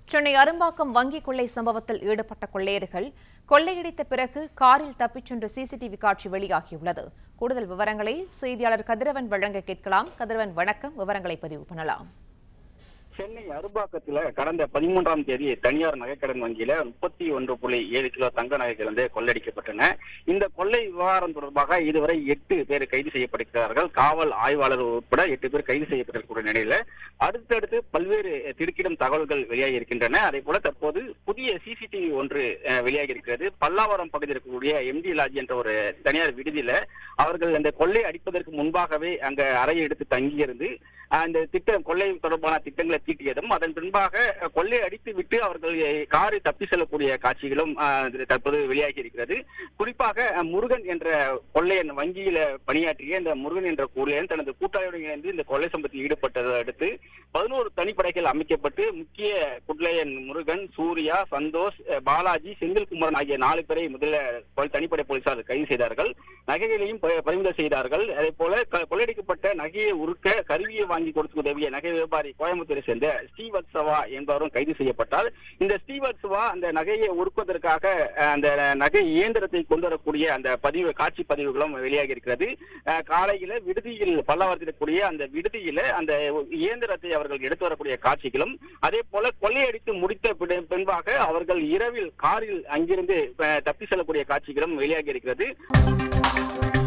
சென்னை அரும்பாக்கம் வங்கி கொள்ளை சம்பவத்தில் ஈடுபட்ட கொள்ளையர்கள் கொள்ளையடித்த பிறகு காரில் தப்பிச் சென்ற சிசிடிவி காட்சி வெளியாகியுள்ளது கூடுதல் விவரங்களை செய்தியாளர் கதிரவன் வழங்க கேட்கலாம் கதிரவன் வணக்கம் விவரங்களை பதிவு பண்ணலாம் சென்னை அரும்பாக்கத்துல கடந்த பதிமூன்றாம் தேதி தனியார் நகைக்கடன் வங்கியில முப்பத்தி ஒன்று புள்ளி ஏழு கிலோ தங்க நகைகள் வந்து கொள்ளையடிக்கப்பட்டன இந்த கொள்ளை விவகாரம் தொடர்பாக இதுவரை எட்டு பேர் கைது செய்யப்படுகிறார்கள் காவல் ஆய்வாளர் உட்பட எட்டு பேர் கைது செய்யப்பட்டிருக்கிற நிலையில அடுத்தடுத்து பல்வேறு திடுக்கிடும் தகவல்கள் வெளியாகி இருக்கின்றன அதே போல தற்போது புதிய சிசிடிவி ஒன்று அஹ், வெளியாகி இருக்கிறது பல்லாவரம் பகுதியில் இருக்கக்கூடிய எம்டி லாட்ஜ் என்ற ஒரு தனியார் விடுதியில அவர்கள் அந்த கொள்ளை அடிப்பதற்கு முன்பாகவே அங்க அறையை எடுத்து தங்கியிருந்து அந்த திட்டம் கொள்ளை தொடர்பான திட்டங்களை தீட்டியதும் அதன் பின்பாக அஹ், கொள்ளை அடித்து விட்டு அவர்கள் அஹ், காரை தப்பி செல்லக்கூடிய காட்சிகளும் அஹ், இது தற்போது வெளியாகி இருக்கிறது குறிப்பாக அஹ், முருகன் என்ற கொள்ளையன் வங்கியில பணியாற்றிய இந்த முருகன் என்ற கொள்ளையன் தனது கூட்டாளியுடன் இணைந்து இந்த கொள்ளை சம்பவத்தில் ஈடுபட்டதை அடுத்து பதினோரு தனிப்படைகள் அமைக்கப்பட்டு முக்கிய கொள்ளையன் முருகன் சூர்யா சந்தோஷ் அஹ், பாலாஜி செந்தில்குமரன் ஆகிய நாலு பேரை முதல்ல கொ- தனிப்படை போலீசார் கைது செய்தார்கள் நகைகளையும் ப- பறிமுதல் செய்தார்கள் அதே போல க- கொள்ளையடிக்கப்பட்ட நகையை உருக்க கருவியை வாங்கி கொடுத்து உதவிய நகை வியாபாரி கோயம்புத்தூரை சேர்ந்த ஸ்ரீவத்சவா என்பவரும் கைது செய்யப்பட்டார் இந்த ஸ்ரீவத்சவா அந்த நகையை உருக்குவதற்காக அஹ், அந்த நகை இயந்திரத்தை கொண்டு வரக்கூடிய அந்த பதிவு காட்சி பதிவுகளும் வெளியாகி இருக்கிறது அஹ், காலையில விடுதியில் பல்லாவரத்தில் இருக்கக்கூடிய அந்த விடுதியில அந்த இயந்திரத்தை அவர்கள் எடுத்து வரக்கூடிய காட்சிகளும் அதே போல கொள்ளையடித்து முடித்த பிட- பின்பாக அவர்கள் இரவில் காரில் அங்கிருந்து அஹ், தப்பி செல்லக்கூடிய காட்சிகளும் வெளியாகி இருக்கிறது